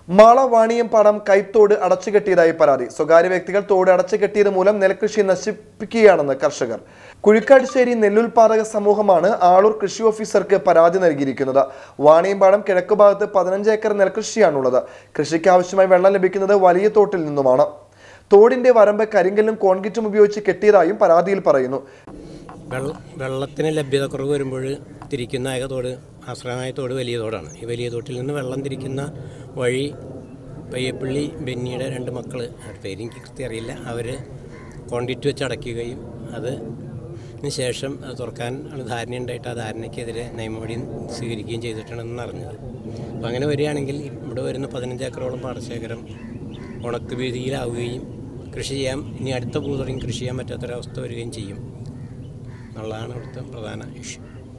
മാള വാണിയം പാടം കൈത്തോട് അടച്ചുകെട്ടിയതായി പരാതി സ്വകാര്യ വ്യക്തികൾ തോട് അടച്ചുകെട്ടിയത് മൂലം നെൽകൃഷി നശിപ്പിക്കുകയാണെന്ന് കർഷകർ കുഴിക്കാട്ടുശ്ശേരി നെല്ലുൽപാദക സമൂഹമാണ് ആളൂർ കൃഷി ഓഫീസർക്ക് പരാതി നൽകിയിരിക്കുന്നത് വാണിയമ്പാടം കിഴക്കു ഭാഗത്ത് പതിനഞ്ച് ഏക്കർ നെൽകൃഷിയാണുള്ളത് കൃഷിക്ക് ആവശ്യമായി വെള്ളം ലഭിക്കുന്നത് വലിയ തോട്ടിൽ നിന്നുമാണ് തോടിന്റെ വരമ്പ് കരിങ്കല്ലും കോൺക്രീറ്റും ഉപയോഗിച്ച് കെട്ടിയതായും പരാതിയിൽ പറയുന്നു വെള്ള വെള്ളത്തിന് ലഭ്യത കുറവ് വരുമ്പോൾ തിരിക്കുന്ന ഏക തോട് ആശ്രയമായ തോട് വലിയ തോടാണ് ഈ വലിയ തോട്ടിൽ നിന്ന് വെള്ളം തിരിക്കുന്ന വഴി പയ്യപ്പള്ളി ബെന്നിയുടെ രണ്ട് മക്കൾ പേര് എനിക്ക് കൃത്യം അറിയില്ല അവർ കോൺക്രീറ്റ് വെച്ച് അടയ്ക്കുകയും അത് ന് ശേഷം അത് തുറക്കാൻ ഉള്ള ധാരണയുണ്ടായിട്ട് ആ ധാരണയ്ക്കെതിരെ നിയമപടി സ്വീകരിക്കുകയും ചെയ്തിട്ടുണ്ടെന്ന് അറിഞ്ഞത് അപ്പോൾ അങ്ങനെ വരികയാണെങ്കിൽ ഇവിടെ വരുന്ന പതിനഞ്ച് ഏക്കറോളം പാടശേഖരം ഉണക്ക് ഭീതിയിലാവുകയും കൃഷി ചെയ്യാൻ ഇനി അടുത്ത പൂ തുടങ്ങി കൃഷി ചെയ്യാൻ പറ്റാത്തൊരവസ്ഥ വരികയും ചെയ്യും എന്നുള്ളതാണ് ഇവിടുത്തെ പ്രധാന ഇഷ്യൂ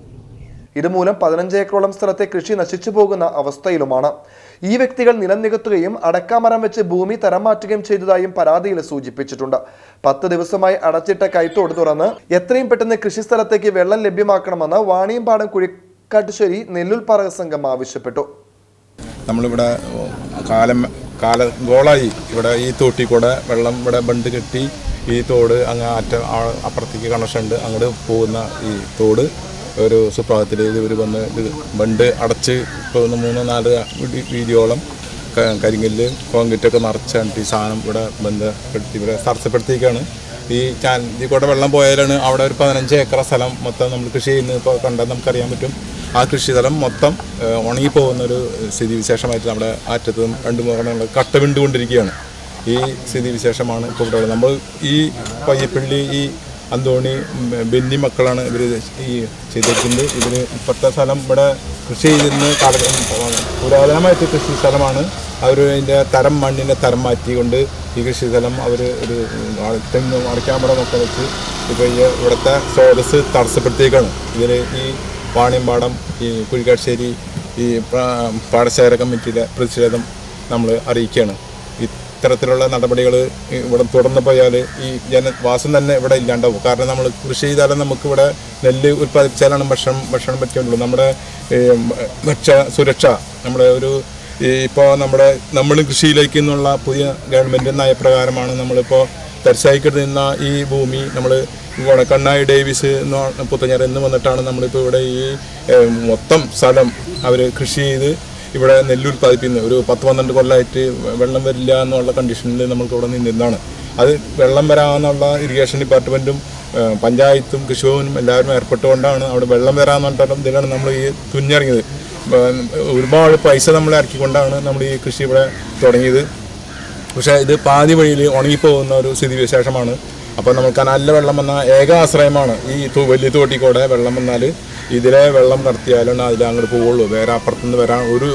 ഇതുമൂലം പതിനഞ്ച് ഏക്കറോളം സ്ഥലത്തെ കൃഷി നശിച്ചു പോകുന്ന അവസ്ഥയിലുമാണ് ഈ വ്യക്തികൾ നിലം നികത്തുകയും അടക്കാമരം വെച്ച് ഭൂമി തരം മാറ്റുകയും ചെയ്തതായും പരാതിയിൽ സൂചിപ്പിച്ചിട്ടുണ്ട് പത്ത് ദിവസമായി അടച്ചിട്ട കൈത്തോട് തുറന്ന് എത്രയും പെട്ടെന്ന് കൃഷിസ്ഥലത്തേക്ക് വെള്ളം ലഭ്യമാക്കണമെന്ന് വാണിയമ്പാടം കുഴിക്കാട്ടുശ്ശേരി നെല്ലുൽപാറക സംഘം ആവശ്യപ്പെട്ടു നമ്മളിവിടെ കാലം കാല ഗോളായി ഇവിടെ ഈ തോട്ടിൽ കൂടെ വെള്ളം ഇവിടെ ബണ്ട് കെട്ടി ഈ തോട് അങ്ങ് അറ്റ ആ- അപ്പുറത്തേക്ക് കണക്ഷൻ ഉണ്ട് അങ്ങോട്ട് പോകുന്ന ഈ തോട് ഒരു സുപ്രഭാതത്തിൽ ഇവർ വന്ന് ഇത് ബണ്ട് അടച്ച് ഇപ്പോൾ ഒന്ന് മൂന്ന് നാല് വീതി- വീതിയോളം ക- കരിങ്കല്ല് കോൺക്രീറ്റൊക്കെ നിറച്ചാണ് ഈ സാധനം ഇവിടെ ബന്ധപ്പെടുത്തി ഇവിടെ തടസ്സപ്പെടുത്തിയേക്കാണ് ഈ ചാൻ ഇതിൽ കൂടെ വെള്ളം പോയാലാണ് അവിടെ ഒരു പതിനഞ്ച് ഏക്കർ സ്ഥലം മൊത്തം നമ്മൾ കൃഷി ചെയ്യുന്നത് ഇപ്പോൾ കണ്ടാൽ നമുക്കറിയാൻ പറ്റും ആ കൃഷിസ്ഥലം മൊത്തം ഏഹ്, ഉണങ്ങിപ്പോകുന്ന ഒരു സ്ഥിതി വിശേഷമായിട്ട് നമ്മുടെ ആറ്റത്ത് രണ്ട് മൂന്ന് കട്ട വിണ്ടുകൊണ്ടിരിക്കുകയാണ് ഈ സ്ഥിതി വിശേഷമാണ് ഇപ്പോൾ ഇവിടെ ഉള്ളത് നമ്മൾ ഈ പയ്യപ്പള്ളി ഈ അന്തോണി ഉം, ബെന്നി മക്കളാണ് ഇവർ ഈ ചെയ്തിരിക്കുന്നത് ഇതിന് ഇപ്പോഴത്തെ സ്ഥലം ഇവിടെ കൃഷി ചെയ്തിരുന്ന കാല പുരാതനമായിട്ട് കൃഷി സ്ഥലമാണ് അവർ അതിൻ്റെ തരം മണ്ണിൻ്റെ തരം മാറ്റിക്കൊണ്ട് ഈ കൃഷി സ്ഥലം അവർ ഒരു തെങ്ങ് അടയ്ക്കാമറ ഒക്കെ വെച്ച് ഇപ്പോൾ ഈ ഇവിടുത്തെ സ്രോതസ് തടസ്സപ്പെടുത്തിയേക്കാണ് ഇതിൽ ഈ വാണിയമ്പാടം ഈ കുഴിക്കാശ്ശേരി ഈ പാ- പാടശേഖര കമ്മിറ്റിയിലെ പ്രതിഷേധം നമ്മൾ അറിയിക്കുകയാണ് ഇത്തരത്തിലുള്ള നടപടികൾ ഇവിടെ തുടർന്ന് പോയാൽ ഈ ജനവാസം തന്നെ ഇവിടെ ഇല്ലാണ്ടാവും കാരണം നമ്മൾ കൃഷി ചെയ്താലും നമുക്ക് ഇവിടെ നെല്ല് ഉൽപ്പാദിപ്പിച്ചാലാണ് ഭക്ഷണം ഭക്ഷണം പറ്റുള്ളൂ നമ്മുടെ ഈ, ഭക്ഷ്യ സുരക്ഷ നമ്മുടെ ഒരു ഈ ഇപ്പോൾ നമ്മുടെ നമ്മൾ കൃഷിയിലേക്ക് എന്നുള്ള പുതിയ ഗവൺമെൻറ് നയപ്രകാരമാണ് നമ്മളിപ്പോൾ തരിശായിക്ക് നിന്ന ഈ ഭൂമി നമ്മൾ ഇവിടെ കണ്ണായി ഡേവിസ് എന്ന് പറഞ്ഞ പുത്തഞ്ഞാർ എന്ന് വന്നിട്ടാണ് നമ്മളിപ്പോൾ ഇവിടെ ഈ ഏഹ്, മൊത്തം സ്ഥലം അവർ കൃഷി ചെയ്ത് ഇവിടെ നെല്ല് ഉൽപ്പാദിപ്പിക്കുന്നത് ഒരു പത്ത് പന്ത്രണ്ട് കൊല്ലമായിട്ട് വെള്ളം വരില്ല എന്നുള്ള കണ്ടീഷനിൽ നമ്മൾക്ക് ഇവിടെ നിന്നിരുന്നതാണ് അത് വെള്ളം വരാമെന്നുള്ള ഇറിഗേഷൻ ഡിപ്പാർട്ട്മെൻറ്റും ഏഹ്, പഞ്ചായത്തും കൃഷിഭവനും എല്ലാവരും ഏർപ്പെട്ടുകൊണ്ടാണ് അവിടെ വെള്ളം വരാമെന്നുള്ള ഇതിലാണ് നമ്മൾ ഈ തുന്നിറങ്ങിയത് ഏഹ്, ഒരുപാട് പൈസ നമ്മൾ ഇറക്കിക്കൊണ്ടാണ് നമ്മൾ ഈ കൃഷി ഇവിടെ തുടങ്ങിയത് പക്ഷേ ഇത് പാതി വഴിയിൽ ഉണങ്ങിപ്പോകുന്ന ഒരു സ്ഥിതി വിശേഷമാണ് അപ്പോൾ നമുക്ക് നല്ല വെള്ളം വന്ന ഏക ആശ്രയമാണ് ഈ തു- വലിയ തോട്ടിക്കൂടെ വെള്ളം വന്നാൽ ഇതിലെ വെള്ളം നിർത്തിയാലാണ് അതിൽ അങ്ങോട്ട് പോവുള്ളൂ വേറെ അപ്പുറത്തുനിന്ന് വരാൻ ഒരു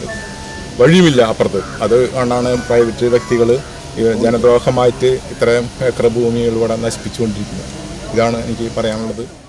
വഴിയുമില്ല അപ്പുറത്ത് അത് കൊണ്ടാണ് പ്രൈവറ്റ് വ്യക്തികൾ ജനദ്രോഹമായിട്ട് ഇത്രയും ഏക്കർ ഭൂമികൾ ഇവിടെ നശിപ്പിച്ചുകൊണ്ടിരിക്കുന്നത് ഇതാണ് എനിക്ക് പറയാനുള്ളത്